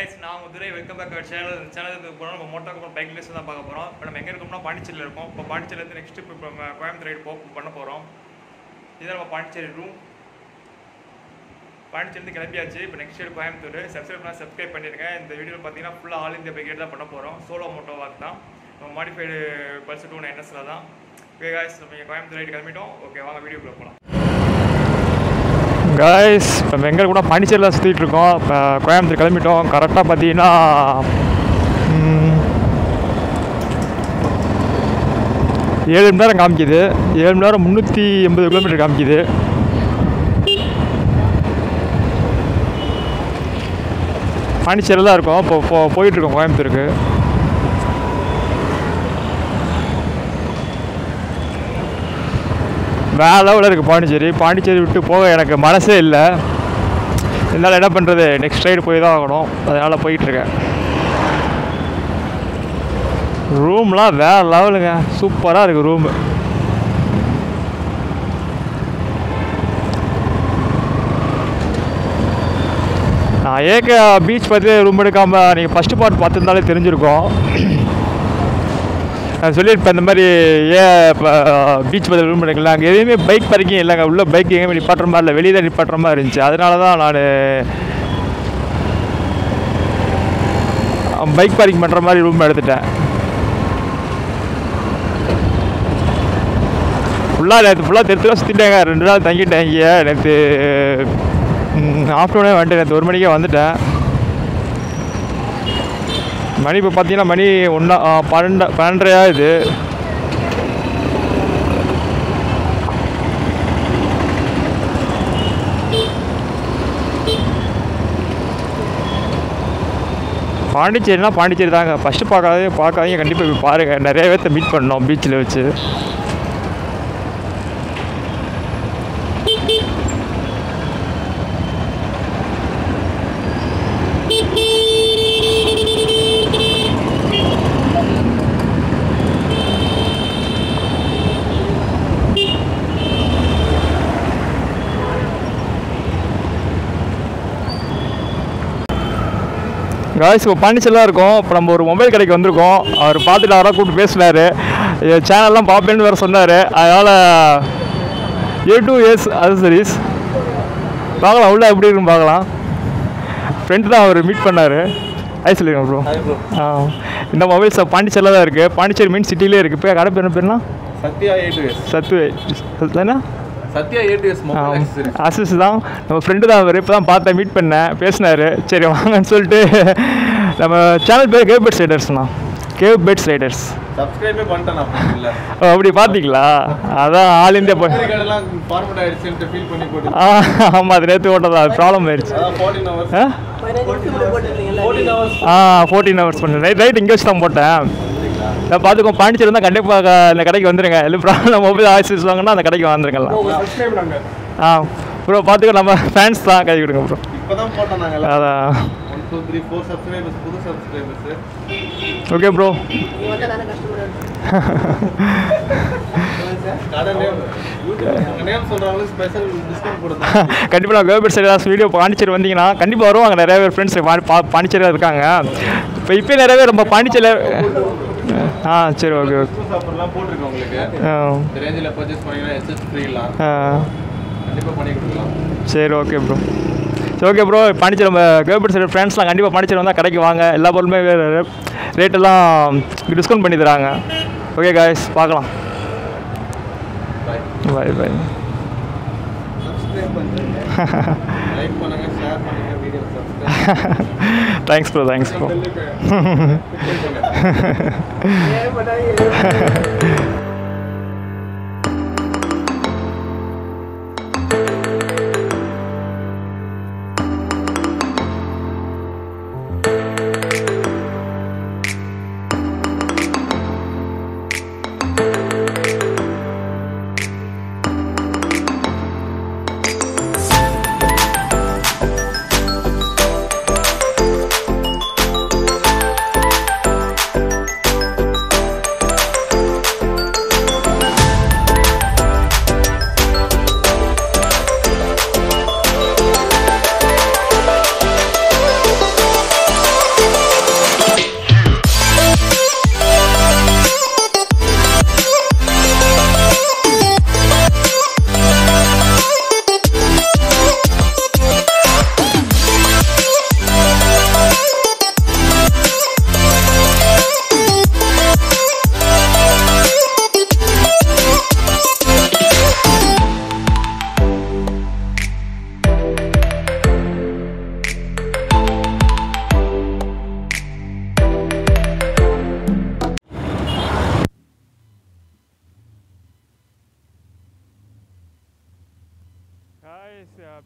Guys நான் உங்கள் Durai welcome back channel சேனலுக்கு போகிறோம் நம்ம மோட்டோ அப்புறம் பைக் லிஸ்ட் தான் பார்க்க போகிறோம் இப்போ நம்ம எங்கே இருக்கோம்னா பாண்டிச்சேரியில் இருக்கோம் இப்போ பாண்டிச்சேரியிலேருந்து நெக்ஸ்ட் இப்போ நம்ம கோயம்புத்தூர் ரைடு போ பண்ண போகிறோம் இதான் நம்ம பாண்டிச்சேரி ரூம் பாண்டிச்சேரிந்து கிளம்பியாச்சு இப்போ நெக்ஸ்ட் இயர் கோயம்புத்தூர் சப்ஸ்கிரைப் பண்ணால் சப்ஸ்கிரைப் பண்ணிருங்க இந்த வீடியோவில் பார்த்தீங்கன்னா ஃபுல்லாக ஆல் இந்தியா பைக் தான் பண்ண போகிறோம் சோலோ மோட்டோ வாக் தான் நம்ம மாடிஃபைடு பல்சர் டூ நைனஸில் தான் ஓகே காய்ஸ் நம்ம இங்க கோயம்புத்தூர் ரைடு கிளம்பிட்டோம் ஓகே வாங்க வீடியோக்குள்ளே போகலாம் காய்ஸ் இப்போ நம்ம எங்கே கூட பாண்டிச்சேரியில் சுற்றிட்டு இருக்கோம் இப்போ கோயம்புத்தூர் கிளம்பிட்டோம் கரெக்டாக பார்த்தீங்கன்னா ம், ஏழு மணி நேரம் காமிக்குது ஏழு மணி நேரம் முந்நூற்றி எண்பது கிலோமீட்டர் காமிக்குது பாண்டிச்சேரியில் தான் இருக்கோம் இப்போ போ போயிட்டுருக்கோம் கோயம்புத்தூருக்கு வேற லெவலில் இருக்குது பாண்டிச்சேரி பாண்டிச்சேரி விட்டு போக எனக்கு மனசே இல்லை இருந்தாலும் என்ன பண்ணுறது நெக்ஸ்ட் ரைடு போய் தான் ஆகணும் அதனால் போயிட்டுருக்கேன் ரூம்லாம் வேற லெவலுங்க சூப்பராக இருக்குது ரூமு நான் ஏக பீச் பற்றி ரூம் எடுக்காமல் நீங்கள் ஃபஸ்ட்டு பார்ட் பார்த்துருந்தாலே தெரிஞ்சிருக்கும் நான் சொல்லியிருப்பேன் இந்த மாதிரி ஏன் இப்போ பீச் பதில் ரூம் எடுக்கல அங்கே எதுவுமே பைக் பார்க்கிங் இல்லைங்க உள்ள பைக் எங்கேயுமே நிப்பாட்டுற மாதிரி இல்லை வெளியே தான் நிப்பாட்டுற மாதிரி இருந்துச்சு அதனால தான் நான் பைக் பார்க்கிங் பண்ணுற மாதிரி ரூம் எடுத்துட்டேன் ஃபுல்லாக நேற்று ஃபுல்லாக தெருத்துலாம் சுற்றிட்டேங்க ரெண்டு நாள் தங்கிட்டேன் இங்கே நேற்று ஆஃப்டர்நூனே வந்துட்டேன் நேற்று ஒரு மணிக்கே வந்துட்டேன் மணி இப்போ பார்த்தீங்கன்னா மணி ஒன்றா பன்னெண்டு பன்னெண்டரை ஆகுது பாண்டிச்சேரினா பாண்டிச்சேரி தாங்க ஃபஸ்ட்டு பார்க்காதே பார்க்காதீங்க கண்டிப்பாக போய் பாருங்கள் நிறைய பேர்த்த மீட் பண்ணோம் பீச்சில் வச்சு காய்ஸ் இப்போ பாண்டிச்சேரியில் தான் இருக்கோம் இப்போ நம்ம ஒரு மொபைல் கடைக்கு வந்திருக்கோம் அவர் பார்த்துட்டு அவராக கூப்பிட்டு பேசினார் சேனல்லாம் பார்ப்பேன்னு வேறு சொன்னார் அதனால் ஏ டூ எஸ் அசசரிஸ் பார்க்கலாம் உள்ள எப்படி இருக்குன்னு பார்க்கலாம் ஃப்ரெண்டு தான் அவர் மீட் பண்ணார் ஐ சொல்லிடுங்க ப்ரோ ஆ இந்த மொபைல்ஸ் பாண்டிச்சேரியில் தான் இருக்குது பாண்டிச்சேரி மெயின் சிட்டிலே இருக்குது இப்போ கடை பேர் என்ன பேர்னா சத்யா ஏ டு எஸ் சத்துவே என்ன Sathya A to S mobile accessories அசிஸ் தான் நம்ம ஃப்ரெண்டு தான் அவர் இப்போ தான் பார்த்தேன் மீட் பண்ணேன் பேசினார் சரி வாங்கன்னு சொல்லிட்டு நம்ம சேனல் பேர் கேவ் பெட்ஸ் ரைடர்ஸ்ண்ணா கேவ் பெட்ஸ் ரைடர்ஸ் சப்ஸ்கிரைபே பண்ணிட்டேன் நான் இல்ல அப்படி பார்த்தீங்களா அதான் ஆல் இந்தியா போய் கார்டெல்லாம் ஃபார்மட் ஆயிடுச்சுன்னு ஃபீல் பண்ணி போட்டு ஆ ஆமாம் அது நேற்று ஓட்டதா அது ப்ராப்ளம் ஆயிடுச்சு அதான் fourteen hours ah fourteen hours ah fourteen hours பண்ணேன் ரைட் ரைட் இங்கே வச்சு தான் போட்டேன் நான் பார்த்துக்கோ பாண்டிச்சேரி தான் கண்டிப்பாக இந்த கடைக்கு வந்துருங்க இல்லை ப்ராப்ளம் மொபைல் ஆக்சஸ் வாங்கினா அந்த கடைக்கு வந்துருங்கலாம் சப்ஸ்கிரைப் நாங்க ஆ ப்ரோ பார்த்துக்கோ நம்ம ஃபேன்ஸ் தான் கை கொடுங்க ப்ரோ இப்பதான் போட்டோம் நாங்க அதான் one two three four subscribers புது சப்ஸ்கிரைபர்ஸ் ஓகே ப்ரோ கடை நேம் யூடியூப் நேம் சொல்றவங்களுக்கு ஸ்பெஷல் டிஸ்கவுண்ட் கொடுத்தாங்க கண்டிப்பாக நான் கோபேட் சைடு ஏதாச்சும் வீடியோ பாண்டிச்சேரி வந்தீங்கன்னா கண்டிப்பாக வருவாங்க நிறைய பேர் ஃப்ரெண்ட்ஸ் பாண்டிச்சேரியில் இருக்காங்க இப்போ இப்போ நிறைய பேர் நம்ம பாண்டிச்சேரியில் ஆ சரி ஓகே ஓகே ஃபுட் சாப்பிட்லாம் போட்டிருக்கோம் உங்களுக்கு ஆ, இந்த ரேஞ்சில் பர்ச்சேஸ் பண்ணீங்கன்னா எஸ்எஸ் ஃப்ரீலாம் ஆ, கண்டிப்பாக பண்ணி கொடுக்கலாம் சரி ஓகே ப்ரோ சரி ஓகே ப்ரோ பாண்டிச்சேரி நம்ம கோபேட் சைடு ஃப்ரெண்ட்ஸ்லாம் கண்டிப்பாக பாண்டிச்சேரி வந்தால் கடைக்கு வாங்க எல்லா பொருளுமே ரேட்டெல்லாம் டிஸ்கவுண்ட் பண்ணி தராங்க ஓகே காய்ஸ் பார்க்கலாம் பாய் பாய் பாய் சப்ஸ்கிரைப் பண்ணுங்க லைக் பண்ணுங்க ஷேர் பண்ணுங்க video subscribe thanks bro thanks bro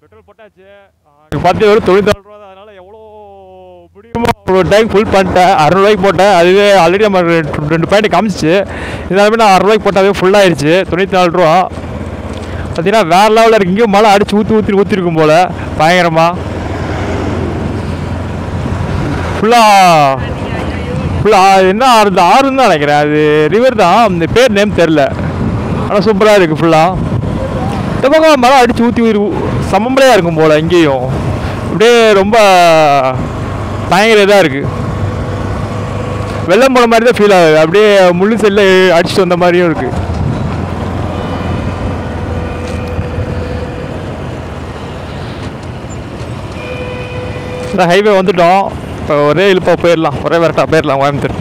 petrol போட்டாச்சு பார்த்து ஒரு தொண்ணூத்தாறு ரூபா தான் அதனால் எவ்வளோ முடியுமோ அவ்வளோ டைம் ஃபுல் பண்ணிட்டேன் அறுநூறுவாய்க்கு போட்டேன் அதுவே ஆல்ரெடி நம்ம ரெண்டு ரெண்டு பாயிண்ட் காமிச்சிச்சு இருந்தாலுமே நான் அறுநூறுவாய்க்கு போட்டாவே ஃபுல்லாகிடுச்சு தொண்ணூற்றி நாலு ரூபா பார்த்தீங்கன்னா வேறு லெவலில் இருக்கு இங்கேயும் மழை அடிச்சு ஊற்றி ஊற்றி ஊற்றிருக்கும் போல் பயங்கரமாக ஃபுல்லாக ஃபுல்லாக என்ன ஆறு இந்த ஆறுன்னு தான் நினைக்கிறேன் அது ரிவர் தான் அந்த பேர் நேம் தெரில ஆனால் சூப்பராக இருக்குது ஃபுல்லாக இந்த பக்கம் மழை அடிச்சு ஊற்றி ஊற்றி சமம்பளையாக இருக்கும் போல் இங்கேயும் அப்படியே ரொம்ப பயங்கர இதாக இருக்குது வெள்ளம் போன மாதிரி தான் ஃபீல் ஆகுது அப்படியே முள்ளு செல்ல அடிச்சுட்டு வந்த மாதிரியும் இருக்குது ஹைவே வந்துட்டோம் இப்போ ஒரே இழுப்பாக போயிடலாம் ஒரே விரட்டா போயிடலாம் கோயம்புத்தூர்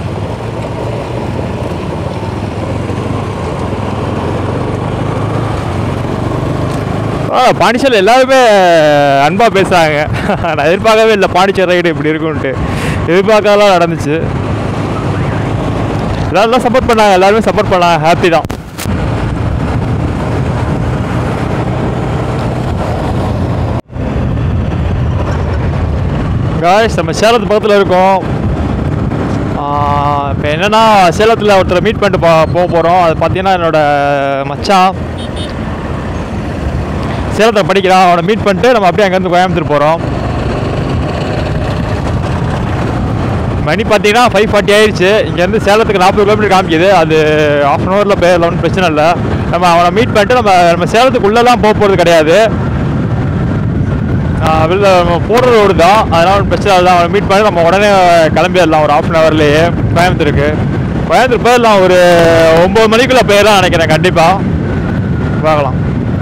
ஆ பாண்டிச்சேரியில் எல்லாருமே அன்பாக பேசுகிறாங்க நான் எதிர்பார்க்கவே இல்லை பாண்டிச்சேரி ரைடு இப்படி இருக்கும்ன்ட்டு எதிர்பார்க்காதான் நடந்துச்சு எல்லாரும் சப்போர்ட் பண்ணாங்க எல்லாருமே சப்போர்ட் பண்ணாங்க ஹாப்பி தான் காய்ஸ் நம்ம சேலத்து பக்கத்தில் இருக்கோம் இப்போ என்னென்னா சேலத்தில் ஒருத்தரை மீட் பண்ணிட்டு போ போக போகிறோம் அது பார்த்தீங்கன்னா என்னோட மச்சான் சேலத்தில் படிக்கிறான் அவனை மீட் பண்ணிட்டு நம்ம அப்படியே அங்கேருந்து கோயம்புத்தூர் போகிறோம் மணி பார்த்தீங்கன்னா ஃபைவ் ஃபார்ட்டி ஆயிடுச்சு இங்கேருந்து சேலத்துக்கு நாற்பது கிலோமீட்டர் காமிக்குது அது ஆஃப் அன் ஹவரில் போயிடலாம் ஒன்றும் பிரச்சனை இல்லை நம்ம அவனை மீட் பண்ணிட்டு நம்ம நம்ம சேலத்துக்குள்ளெல்லாம் போக போகிறது கிடையாது வெளில நம்ம போகிற ரோடு தான் அதனால் ஒன்றும் பிரச்சனை இல்லை அவனை மீட் பண்ணி நம்ம உடனே கிளம்பிடலாம் ஒரு ஆஃப் அன் ஹவர்லேயே கோயம்புத்தூருக்கு கோயம்புத்தூர் போயிடலாம் ஒரு ஒம்பது மணிக்குள்ளே போயிடலாம் நினைக்கிறேன் கண்டிப்பாக பார்க்கலாம்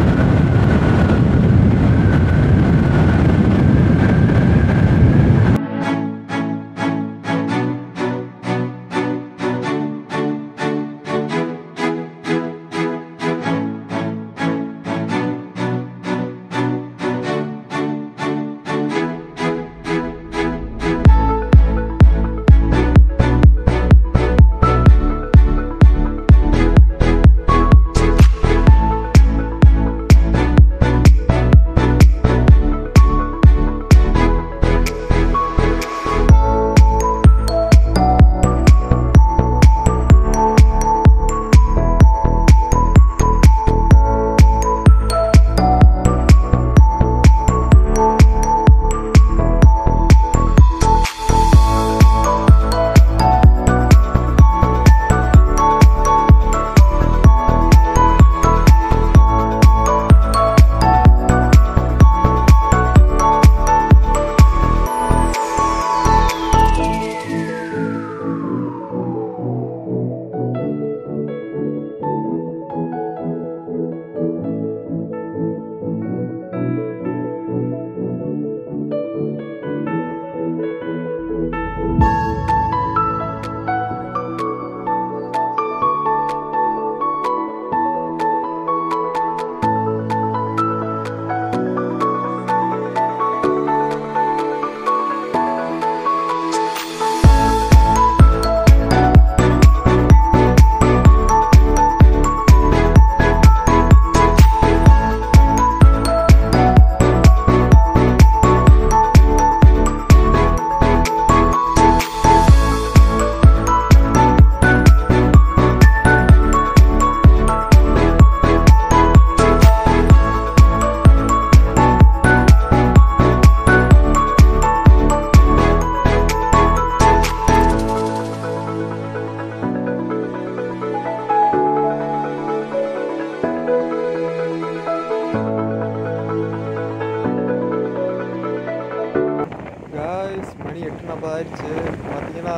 காய்ஸ் மணி எட்டு நாற்பது ஆயிடுச்சு பார்த்தீங்கன்னா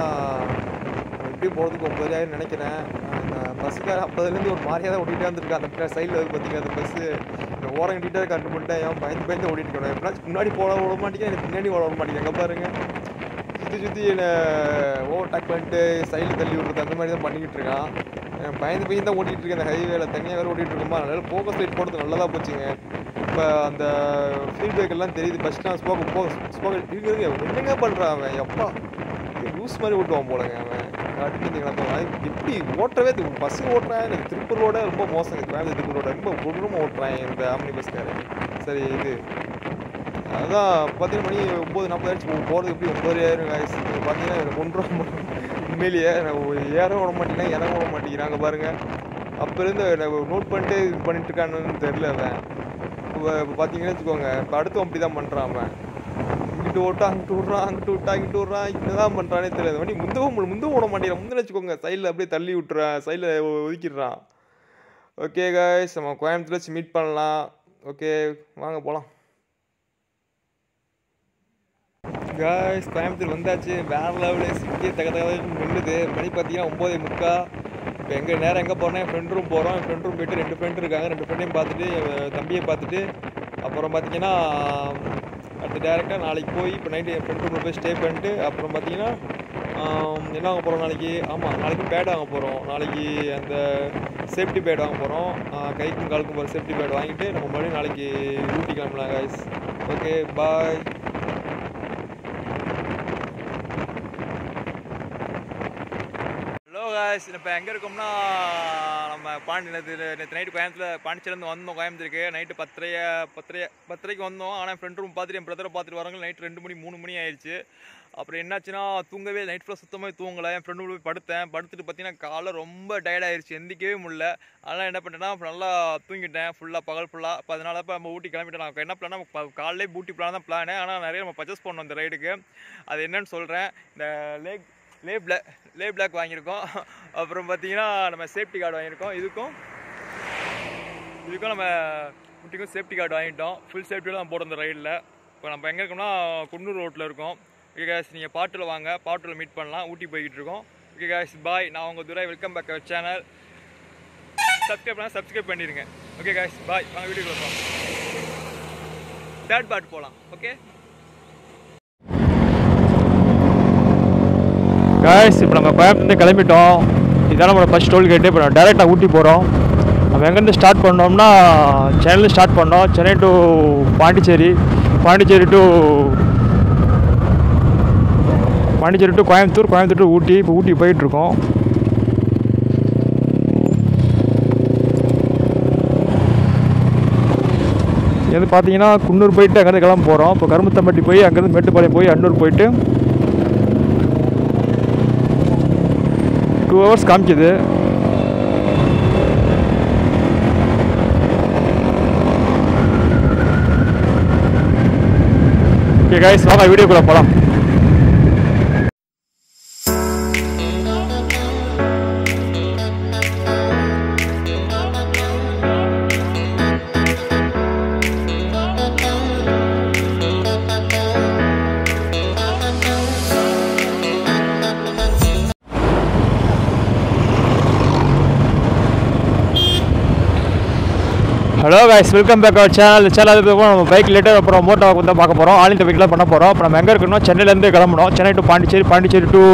எப்படி போகிறதுக்கு ஒம்பது ஆயிரம் நினைக்கிறேன் அந்த பஸ்ஸுக்கார அப்போதுலேருந்து ஒரு மாதிரியாக தான் ஓட்டிகிட்டே வந்திருக்கா அந்த சைடில் பார்த்தீங்கன்னா அந்த பஸ்ஸு ஓரம் கட்டிகிட்டே கண்டு பண்ணிட்டேன் ஏன் பயந்து பயந்து ஓடிட்டு இருக்கணும் எப்படின்னா முன்னாடி போட விட மாட்டேங்க எனக்கு பின்னாடி ஓட விட மாட்டேங்க எங்கே பாருங்க சுற்றி சுற்றி என்னை ஓவர் டேக் பண்ணிட்டு சைடில் தள்ளி விடுறது அந்த மாதிரி தான் பண்ணிக்கிட்டு இருக்கான் அஹ் பயந்து பயந்து தான் ஓட்டிகிட்டு இருக்கேன் அந்த ஹைவேல தனியாக வேறு ஓட்டிகிட்டு இருக்கோமா அதனால ஃபோக்கஸ் லைட் போடுறது நல்லதாக போச்சுங்க இப்போ அந்த ஃபீட்பேக் எல்லாம் தெரியுது ஃபஸ்ட் நான் ஸ்போக் போ ஸ்போக் இருக்கிறது என்னங்க பண்ணுறான் அவன் எப்பா லூஸ் மாதிரி ஓட்டுவான் போலங்க அவன் அடிக்கிறீங்களா எப்படி ஓட்டவே பஸ் ஓட்டுறேன் எனக்கு திருப்பூர் ரோட ரொம்ப மோசங்க கோயம்புத்தூர் திருப்பூர் ரோட ரொம்ப கொடூரமாக ஓட்டுறான் இந்த ஆம்னி பஸ்காரன் சரி இது அதான் பார்த்தீங்கன்னா மணி ஒம்பது நாற்பதாயிரச்சு போகிறதுக்கு எப்படி ஒம்பதாயிரம் காய்ஸ் பார்த்தீங்கன்னா எனக்கு ஒன்று ரூபா உண்மையிலேயே நான் ஏற விட மாட்டேங்கிறேன் இறங்க விட மாட்டேங்கிறாங்க பாருங்க அப்போ இருந்து நோட் பண்ணிட்டு இது பண்ணிட்டு இருக்கான்னு தெரில அவன் இப்போ இப்போ பார்த்தீங்கன்னு வச்சுக்கோங்க இப்போ அடுத்து அப்படி தான் பண்ணுறான் அவன் இங்கிட்டு ஓட்டா அங்கிட்டு விட்றான் அங்கிட்டு விட்டா இங்கிட்டு விட்றான் என்னதான் பண்ணுறானே தெரியாது வண்டி முந்தவும் முடி- முந்தவும் விட மாட்டேங்கிறான் முந்தின வச்சுக்கோங்க சைடில் அப்படியே தள்ளி விட்டுறான் சைடில் ஒதுக்கிடுறான் ஓகே காய்ஸ் நம்ம கோயம்புத்தூர் வச்சு மீட் பண்ணலாம் ஓகே வாங்க போகலாம் காய்ஸ் கோயம்புத்தூர் வந்தாச்சு வேற லெவலில் சிட்டியே தக தக நின்றுது மணி பார்த்தீங்கன்னா ஒம்போதே முக்கா இப்போ எங்கள் நேரம் எங்கே போகிறோம் என் ஃப்ரெண்ட் ரூம் போகிறோம் என் ஃப்ரெண்ட் ரூம் போயிட்டு ரெண்டு ஃப்ரெண்ட் இருக்காங்க ரெண்டு ஃப்ரெண்டையும் பார்த்துட்டு என் தம்பியை பார்த்துட்டு அப்புறம் பார்த்தீங்கன்னா அடுத்து டேரெக்டாக நாளைக்கு போய் இப்போ நைட்டு என் ஃப்ரெண்ட் ரூமில் போய் ஸ்டே பண்ணிட்டு அப்புறம் பார்த்தீங்கன்னா ஆம், என்ன வாங்க போகிறோம் நாளைக்கு ஆமாம் நாளைக்கு பேட் வாங்க போகிறோம் நாளைக்கு அந்த சேஃப்டி பேட் வாங்க போகிறோம் கைக்கும் காலுக்கும் போகிற சேஃப்டி பேட் வாங்கிட்டு நம்ம மறுபடியும் நாளைக்கு ஊட்டி கிளம்பலாம் guys okay bye hello guys இப்போ எங்கே இருக்கோம்னா நம்ம பாண்டி நேற்று நேற்று நைட்டு கோயம்புத்தூர் பாண்டிச்சேரிலேருந்து வந்தோம் கோயம்புத்தூருக்கு நைட்டு பத்தரை பத்தரை பத்தரைக்கு வந்தோம் ஆனால் ஃப்ரெண்ட் ரூம் பார்த்துட்டு என் பிரதரை பார்த்துட்டு வராங்க நைட் ரெண்டு மணி மூணு மணி ஆயிடுச்சு அப்புறம் என்னாச்சுன்னா தூங்கவே நைட் ஃபுல்லாக சுத்தமாக தூங்கலை என் ஃப்ரெண்டு போய் படுத்தேன் படுத்துட்டு பார்த்தீங்கன்னா காலைல ரொம்ப டயர்ட் ஆயிடுச்சு எந்திக்கவே முடியல அதனால் என்ன பண்ணிட்டேன்னா அப்ப நல்லா தூங்கிட்டேன் ஃபுல்லாக பகல் ஃபுல்லாக அப்போ அதனால இப்போ நம்ம ஊட்டி கிளம்பிட்டோம் நான் என்ன பிளான் காலையிலே ஊட்டி பிளான் தான் பிளானு ஆனால் நிறைய நம்ம பர்ச்சேஸ் பண்ணோம் இந்த ரைடுக்கு அது என்னன்னு சொல்கிறேன் இந்த லேக் லே பிளாக் லே பிளாக் வாங்கியிருக்கோம் அப்புறம் பார்த்தீங்கன்னா நம்ம சேஃப்டி கார்டு வாங்கியிருக்கோம் இதுக்கும் இதுக்கும் நம்ம குட்டிக்கும் சேஃப்டி கார்டு வாங்கிட்டோம் ஃபுல் சேஃப்டியோட தான் போகிறோம் இந்த ரைடில் இப்போ நம்ம எங்கே இருக்கோம்னா குன்னூர் ரோட்டில் இருக்கோம் ஓகே கேஸ் நீங்கள் பாட்டில் வாங்க பாட்டில் மீட் பண்ணலாம் ஊட்டி போய்கிட்டு இருக்கோம் ஓகே கேஸ் பாய் நான் உங்கள் Durai welcome back our channel subscribe பண்ணால் சப்ஸ்கிரைப் பண்ணிடுங்க ஓகே கேஸ் பாய் வாங்க வீடியோக்குள்ள போகலாம் தேர்ட் பார்ட் போகலாம் ஓகே காய்ஸ் இப்போ நம்ம கோயம்புத்தூர்ந்து கிளம்பிட்டோம் இதான் நம்மளோட ஃபஸ்ட் டோல் கேட்டு இப்போ நம்ம டேரெக்டாக ஊட்டி போகிறோம் நம்ம எங்கேருந்து ஸ்டார்ட் பண்ணோம்னா சென்னையில் ஸ்டார்ட் பண்ணோம் Chennai to Pondicherry Pondicherry to Pondicherry to Coimbatore Coimbatore to Ooty இப்போ ஊட்டி போயிட்டுருக்கோம் இது வந்து பார்த்தீங்கன்னா குன்னூர் போயிட்டு அங்கேருந்து கிளம்ப போகிறோம் இப்போ கரும்புத்தம்பட்டி போய் அங்கேருந்து மேட்டுப்பாளையம் போய் அன்னூர் போயிட்டு டூ ஹவர்ஸ் காமிக்குது ஓகே கைஸ் வாங்க வீடியோக்குள்ளே போகலாம் hello guys welcome back our channel channel அதுக்கப்புறம் நம்ம பைக் லேட்டர் அப்புறம் மோட்டோ வந்து தான் பார்க்க போகிறோம் ஆல் இந்த பைக்லாம் பண்ண போகிறோம் இப்போ நம்ம எங்கே இருக்கணும் சென்னையிலேருந்து கிளம்பணும் சென்னை டு பாண்டிச்சேரி பாண்டிச்சேரி டு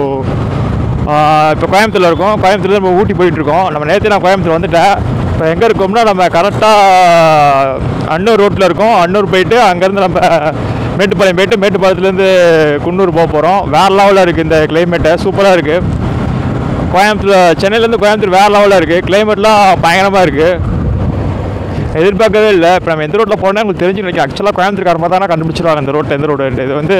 இப்போ கோயம்புத்தூரில் இருக்கோம் கோயம்புத்தூர்ல நம்ம ஊட்டி போயிட்டுருக்கோம் நம்ம நேற்று நான் கோயம்புத்தூர் வந்துட்டேன் இப்போ எங்கே இருக்கோம்னா நம்ம கரெக்டாக அன்னூர் ரோட்டில் இருக்கோம் அன்னூர் போயிட்டு அங்கேருந்து நம்ம மேட்டுப்பாளையம் போயிட்டு மேட்டுப்பாளையத்துலேருந்து குன்னூர் போக போகிறோம் வேறு லெவலில் இருக்குது இந்த கிளைமேட்டு சூப்பராக இருக்குது கோயம்புத்தூர் சென்னையிலேருந்து கோயம்புத்தூர் வேறு லெவலில் இருக்குது கிளைமேட்லாம் பயங்கரமாக இருக்குது எதிர்பார்க்கவே இல்லை இப்போ நம்ம எந்த ரோட்டில் போனால் உங்களுக்கு தெரிஞ்சு நினைக்கிறேன் ஆக்சுவலாக கோயம்புத்தூர்கார மாதிரி தான் கண்டுபிடிச்சிருவாங்க இந்த ரோட்டில் எந்த ரோடு இது வந்து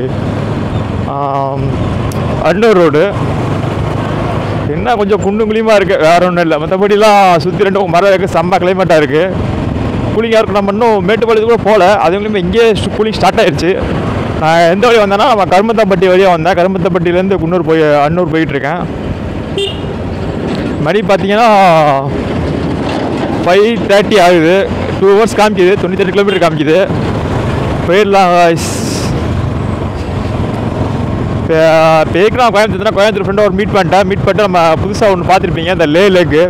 ஆம், அன்னூர் ரோடு என்ன கொஞ்சம் குண்டு குழியுமா இருக்குது வேற ஒன்றும் இல்லை மற்றபடிலாம் சுற்றி ரெண்டு மரம் இருக்குது செம்ம கிளைமேட்டாக இருக்குது கூலிங்காக இருக்கும் நம்ம இன்னும் மேட்டுப்பாளையத்துக்கு கூட போகல அதுங்களுமே இங்கேயே கூலிங் ஸ்டார்ட் ஆயிடுச்சு நான் எந்த வழி வந்தேன்னா நம்ம கருமத்தம்பட்டி வழியாக வந்தேன் கருமத்தம்பட்டியிலேருந்து குன்னூர் போய் அன்னூர் போயிட்டுருக்கேன் மணி பார்த்தீங்கன்னா ஃபைவ் தேர்ட்டி ஆகுது டூ ஹவர்ஸ் காமிக்குது தொண்ணூத்தெட்டு கிலோமீட்டர் காமிக்குது போயிடலாம் guys. இப்போ பேருக்கு நான் கோயம்புத்தூர் கோயம்புத்தூர் ஃப்ரெண்டை ஒரு மீட் பண்ணிட்டேன் மீட் பண்ணிட்டு நம்ம புதுசாக ஒன்று பார்த்துருப்பீங்க இந்த லே லேக்கு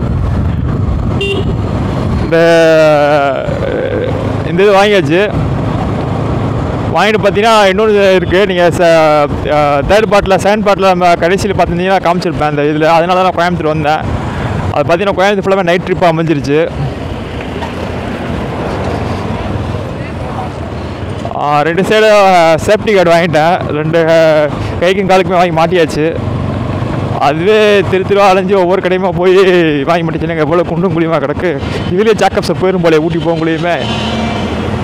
இந்த இந்த இது வாங்கியாச்சு வாங்கிட்டு பார்த்தீங்கன்னா இன்னொரு இருக்குது நீங்கள் தேர்ட் பார்ட்டில் செகண்ட் பார்ட்டில் நம்ம கடைசியில் பார்த்துருந்தீங்கன்னா காமிச்சிருப்பேன் அந்த இதில் அதனால தான் நான் கோயம்புத்தூர் வந்தேன் அது பார்த்தீங்கன்னா கோயம்புத்தூர் ஃபுல்லாக நைட் ட்ரிப்பாக அமைஞ்சிருச்சு ஆ, ரெண்டு சைடு சேஃப்டி கார்டு வாங்கிட்டேன் ரெண்டு அஹ், கைக்கும் காலுக்குமே வாங்கி மாட்டியாச்சு அதுவே திரு திருவா அலைஞ்சு ஒவ்வொரு கடையுமா போய் வாங்கி மாட்டிச்சுங்க எவ்வளோ குண்டும் குழியுமா கிடக்கு இதுலேயே ஜாக்கப்ஸை போயிடும் போல ஊட்டி போகும்போலையுமே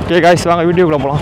ஓகே காய்ஸ் வாங்க வீடியோக்குள்ளே போகலாம்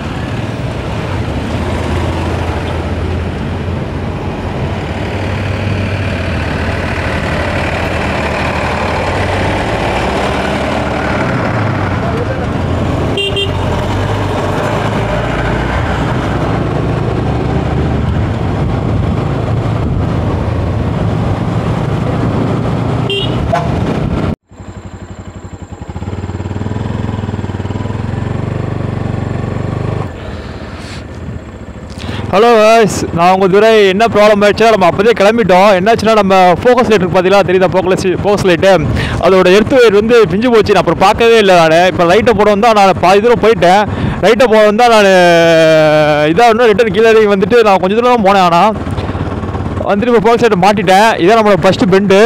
ஹலோ guys நான் உங்கள் துறை என்ன ப்ராப்ளம் ஆயிடுச்சோ நம்ம அப்போதே கிளம்பிட்டோம் என்னாச்சுன்னா நம்ம ஃபோக்கஸ் லைட் இருக்கு பார்த்தீங்களா தெரியுதா ஃபோக்கஸ் ஃபோக்கஸ் லைட்டு அதோட எர்த்து ஒயர் வந்து பிஞ்சு போச்சு நான் அப்புறம் பார்க்கவே இல்லை நான் இப்போ லைட்டை போட வந்தால் நான் பாதி தூரம் போயிட்டேன் லைட்டை போட வந்தால் நான் இதாக இன்னும் ரிட்டன் கீழே இறங்கி வந்துட்டு நான் கொஞ்சம் தூரம் தான் போனேன் ஆனால் வந்துட்டு இப்போ ஃபோக்கஸ் லைட்டை மாட்டிட்டேன் இதான் நம்மளோட ஃபஸ்ட்டு பெண்டு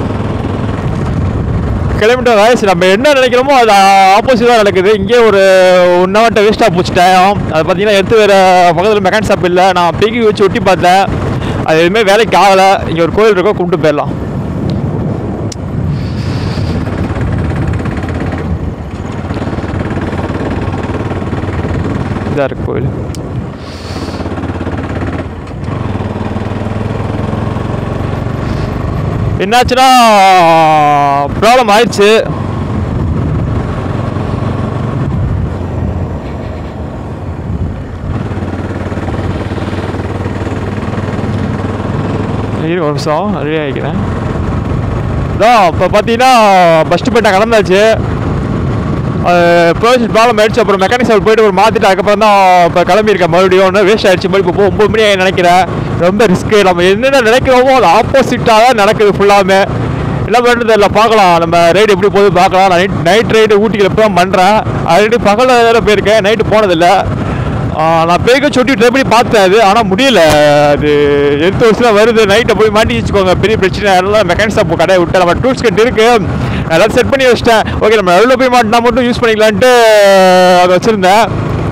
கிலோமீட்டர் வயசு நம்ம என்ன நினைக்கிறோமோ அது ஆப்போசிட்டாக நடக்குது இங்கே ஒரு ஒன் ஹவர்ட்ட வேஸ்ட்டாக போச்சுட்டேன் அது பார்த்தீங்கன்னா எடுத்து வேறு பக்கத்தில் மெக்கானிக் ஷாப் இல்லை நான் பீக்கி வச்சு ஒட்டி பார்த்தேன் அது எதுவுமே வேலைக்கு ஆகலை இங்கே ஒரு கோயில் இருக்கோ கூப்பிட்டு போயிடலாம் இதாக இருக்கு கோயில் என்னாச்சுன்னா ப்ராப்ளம் ஆயிடுச்சு இரு, ஒரு நிமிஷம் ரெடி ஆகிக்கிறேன் இதான் இப்போ பார்த்தீங்கன்னா பஸ்ட்டு போயிட்டா கடந்தாச்சு ப்ரோஜன் ப்ராப்ளம் ஆயிடுச்சு அப்புறம் மெக்கானிக் ஷாப் போயிட்டு ஒரு மாற்றிட்டு அதுக்கப்புறம் தான் இப்போ கிளம்பியிருக்கேன் மறுபடியும் ஒன்று வேஸ்ட் ஆயிடுச்சு மறுபடியும் இப்போ ஒம்பது மணி ஆகி நினைக்கிறேன் ரொம்ப ரிஸ்க்கு நம்ம என்னென்ன நினைக்கிறோமோ அது ஆப்போசிட்டாக தான் நடக்குது ஃபுல்லாமே என்ன பண்ணுறது இல்லை பார்க்கலாம் நம்ம ரைடு எப்படி போகுது பார்க்கலாம் நான் நைட் நைட் ரைடு ஊட்டிக்கு இப்போ தான் பண்ணுறேன் ஆல்ரெடி பகலில் வேறு போயிருக்கேன் நைட்டு போனதில்லை நான் பேய்க்க சொட்டி ட்ரை பண்ணி பார்த்தேன் அது ஆனால் முடியல அது எடுத்து வருஷம் வருது நைட்டை போய் மாட்டி வச்சுக்கோங்க பெரிய பிரச்சனை அதெல்லாம் மெக்கானிக் ஷாப் கடையை விட்டேன் நம்ம டூல்ஸ் கட் இருக்கு நான் எல்லாம் செட் பண்ணி வச்சிட்டேன் ஓகே நம்ம நடுவில் போய் மாட்டினா மட்டும் யூஸ் பண்ணிக்கலான்ட்டு அதை வச்சுருந்தேன்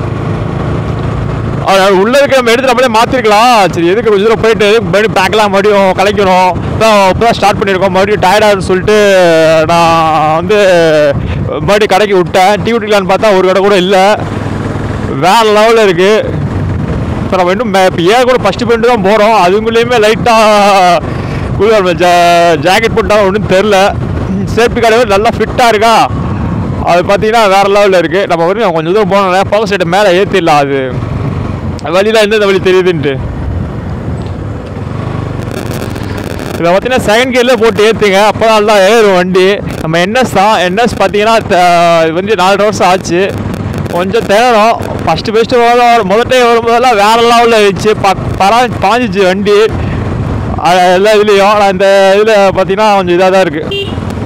அது உள்ள இருக்க நம்ம எடுத்து நம்மளே மாற்றிருக்கலாம் சரி எதுக்கு கொஞ்சம் தூரம் போயிட்டு மறுபடியும் பேக்கெலாம் மறுபடியும் கலைக்கணும் இப்போ இப்போ தான் ஸ்டார்ட் பண்ணியிருக்கோம் மறுபடியும் டயர்டாகுன்னு சொல்லிட்டு நான் வந்து மறுபடியும் கடைக்கு விட்டேன் டீ குடிக்கலான்னு பார்த்தா ஒரு கடை கூட இல்லை வேற லெவலில் இருக்குது இப்போ நம்ம இன்னும் இப்போ ஏன் கூட ஃபஸ்ட்டு பண்ணிட்டு தான் போகிறோம் அதுக்குள்ளேயுமே லைட்டாக குளிர் ஜா ஜாக்கெட் போட்டால் ஒன்றும் தெரில சேஃப்டி கார்டு நல்லா ஃபிட்டாக இருக்கா அது பார்த்தீங்கன்னா வேறு லெவலில் இருக்குது நம்ம வரையும் கொஞ்சம் தூரம் போனோம்னா ஃபோக்கஸ் சைட்டை மேலே ஏற்றிடலாம் அது வழியில் எந்தெந்த வழி தெரியுதுன்ட்டு இதை பார்த்தீங்கன்னா செகண்ட் கியரில் போட்டு ஏற்றுங்க அப்போ தான் நல்லா ஏறும் வண்டி நம்ம என்எஸ் தான் என்எஸ் பார்த்தீங்கன்னா த- இது வந்து நாலு வருஷம் ஆச்சு கொஞ்சம் தேடும் ஃபஸ்ட்டு ஃபஸ்ட்டு முதல்ல முதல் டைம் வரும்போதெல்லாம் வேற லெவலில் இருந்துச்சு ப பரா பாஞ்சிச்சு வண்டி அது எல்லா இதுலேயும் ஆனால் இந்த இதில் பார்த்தீங்கன்னா கொஞ்சம் இதாக தான் இருக்குது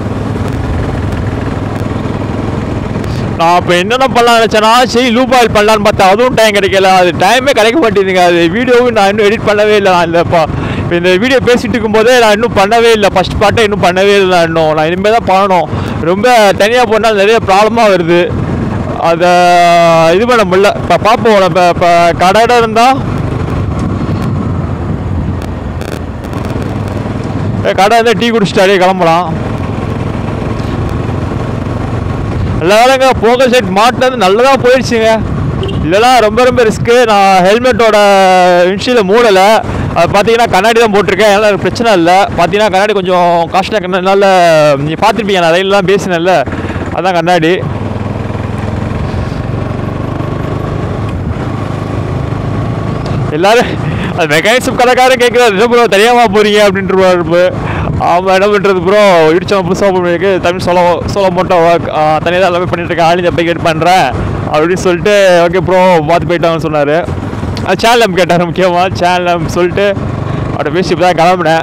நான் இப்போ என்னென்ன பண்ணலாம் நினச்சேன்னா சரி லூப் ஆயில் பண்ணலான்னு பார்த்தா அதுவும் டைம் கிடைக்கல அது டைமே கிடைக்க மாட்டேங்குதுங்க அது வீடியோவும் நான் இன்னும் எடிட் பண்ணவே இல்லை நான் இந்த இப்போ இப்போ இந்த வீடியோ பேசிட்டு இருக்கும்போதே நான் இன்னும் பண்ணவே இல்லை ஃபஸ்ட் பார்ட்டை இன்னும் பண்ணவே இல்லை நான் இன்னும் நான் இனிமேல் தான் பண்ணணும் ரொம்ப தனியாக போனால் நிறைய ப்ராப்ளமாக வருது அதை இது பண்ண முடியல இப்போ பார்ப்போம் நம்ம இப்போ கடை இடம் இருந்தால் கடை இருந்தால் டீ குடிச்சிட்டு அப்படியே கிளம்பலாம் நல்ல வேலைங்க போக்கல் செட் மாட்டினது நல்லதாக போயிடுச்சுங்க இல்லைனா ரொம்ப ரொம்ப ரிஸ்க்கு நான் ஹெல்மெட்டோட விண்ட்ஷீல்டை மூடலை அது பார்த்தீங்கன்னா கண்ணாடி தான் போட்டிருக்கேன் அதனால் எனக்கு பிரச்சனை இல்லை பார்த்தீங்கன்னா கண்ணாடி கொஞ்சம் காஸ்ட்லியாக கண்ணாடினால நீங்கள் பார்த்துருப்பீங்க நான் ரயிலெலாம் பேசினேன்ல அதான் கண்ணாடி எல்லாரும் அது மெக்கானிக்ஸ் கடைக்காரன் கேட்குறாரு என்ன ப்ரோ தெரியாமா போறீங்க அப்படின்ட்டு ப்ரோ ஆமாம் என்ன பண்ணுறது ப்ரோ இடிச்சவன் புதுசாக ஓப்பன் பண்ணிருக்கு தமிழ் சொல்ல சொல்ல மட்டும் ஒர்க் தனியாக தான் எல்லாமே பண்ணிட்டு இருக்கேன் ஆளி போய் கேட்டு பண்ணுறேன் அப்படின்னு சொல்லிட்டு ஓகே ப்ரோ பார்த்து போயிட்டாங்கன்னு சொன்னார் அது சேனல் நம்பர் கேட்டார் முக்கியமாக சேனல் நம்பர் சொல்லிட்டு அவட்ட பேசி இப்போ தான் கிளம்புனேன்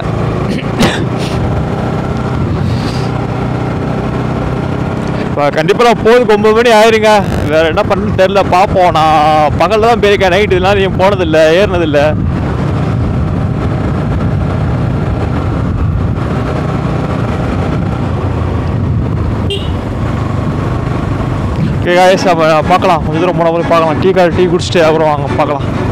இப்போ கண்டிப்பாக நான் போதுக்கு ஒம்பது மணி ஆயிருங்க வேறு என்ன பண்ணுன்னு தெரில பார்ப்போம் நான் பகலில் தான் போயிருக்கேன் நைட்டு இதெல்லாம் நீ போனதில்லை ஏறினதில்லை ஓகே காய்ஸ் நம்ம பார்க்கலாம் கொஞ்சம் தூரம் போன போய் பார்க்கலாம் டீ கார் டீ குடிச்சிட்டு அப்புறம் வாங்க பார்க்கலாம்